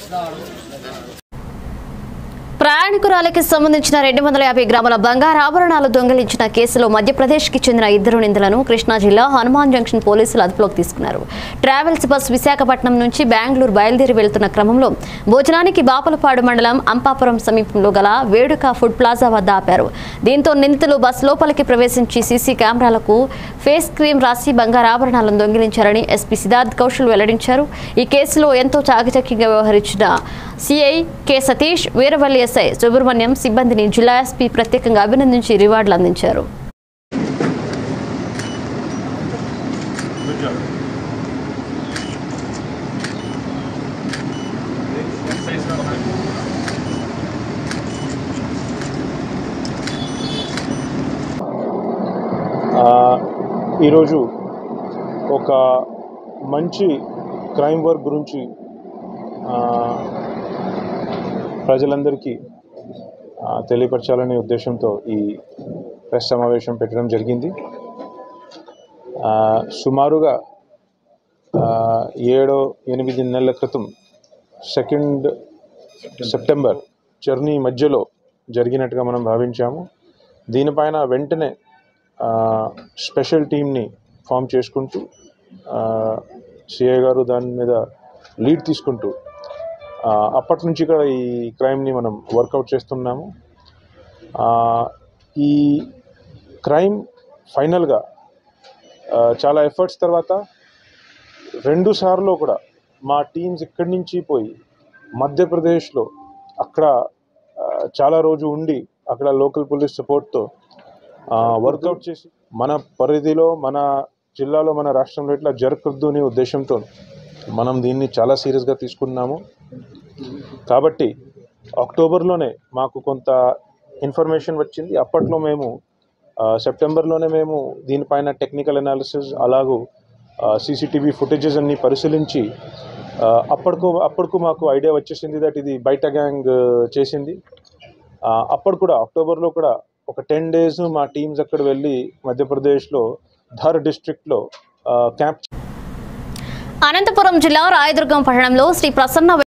ప్రయాణికురాలికి సంబంధించిన రెండు వందల యాభై గ్రాముల బంగారు ఆభరణాలు దొంగిలించిన కేసులో మధ్యప్రదేశ్కి చెందిన ఇద్దరు నిందితులను కృష్ణా జిల్లా హనుమాన్ జంక్షన్ పోలీసులు అదుపులోకి తీసుకున్నారు ట్రావెల్స్ బస్ విశాఖపట్నం నుంచి బెంగళూరు బయలుదేరి వెళ్తున్న క్రమంలో భోజనానికి బాపలపాడు మండలం అంపాపురం సమీపంలో గల వేడుక ఫుడ్ ప్లాజా వద్ద ఆపారు దీంతో నిందితులు బస్ లోపలికి ప్రవేశించి సీసీ కెమెరాలకు ఫేస్ క్రీమ్ రాసి బంగారు ఆభరణాలను దొంగిలించారని ఎస్పీ సిద్ధార్థ్ కౌశల్ వెల్లడించారు ఈ కేసులో ఎంతో చాకచక్యంగా వ్యవహరించిన సిఐ కె సతీష్ వీరవల్లి ఎస్ఐ సుబ్రహ్మణ్యం సిబ్బందిని జిల్లా ఎస్పీ ప్రత్యేకంగా అభినందించి రివార్డులు అందించారు ఆ, ఈరోజు ఒక మంచి క్రైమ్ వర్క్ గురించి ఆ, ప్రజలందరికీ ఆ, తెలియపరచాలనే ఉద్దేశంతో ఈ ప్రెస్ సమావేశం పెట్టడం జరిగింది ఆ, సుమారుగా ఆ, ఏడో ఎనిమిది నెలల క్రితం సెకండ్ సెప్టెంబర్ జర్నీ మధ్యలో జరిగినట్టుగా మనం భావించాము దీనిపైన వెంటనే ఆ, స్పెషల్ టీమ్ని ఫామ్ చేసుకుంటూ సిఐ గారు దాని మీద లీడ్ తీసుకుంటూ ఆ, అప్పటి నుంచి కూడా ఈ క్రైమ్ని మనం వర్కౌట్ చేస్తున్నాము ఆ, ఈ క్రైమ్ ఫైనల్గా ఆ, చాలా ఎఫర్ట్స్ తర్వాత రెండు సార్లు కూడా మా టీమ్స్ ఇక్కడి నుంచి పోయి మధ్యప్రదేశ్లో అక్కడ ఆ, చాలా రోజు ఉండి అక్కడ లోకల్ పోలీస్ సపోర్ట్తో వర్కౌట్ చేసి మన పరిధిలో మన జిల్లాలో మన రాష్ట్రంలో ఇట్లా జరగకూడదు అనే ఉద్దేశంతో మనం దీన్ని చాలా సీరియస్గా తీసుకున్నాము కాబట్టి అక్టోబర్లోనే మాకు కొంత ఇన్ఫర్మేషన్ వచ్చింది అప్పట్లో మేము ఆ, సెప్టెంబర్లోనే మేము దీనిపైన టెక్నికల్ అనాలిసిస్ అలాగూ సీసీటీవీ ఫుటేజెస్ అన్ని పరిశీలించి ఆ, అప్పటికు అప్పటికు మాకు ఐడియా వచ్చేసింది దట్ ఇది బయట గ్యాంగ్ చేసింది ఆ, అప్పుడు కూడా అక్టోబర్లో కూడా ఒక టెన్ డేస్ మా టీమ్స్ అక్కడ వెళ్ళి మధ్యప్రదేశ్లో ధర్ డిస్ట్రిక్ట్లో క్యాంప్ అనంతపురం జిల్లా రాయదుర్గం పట్టణంలో శ్రీ ప్రసన్న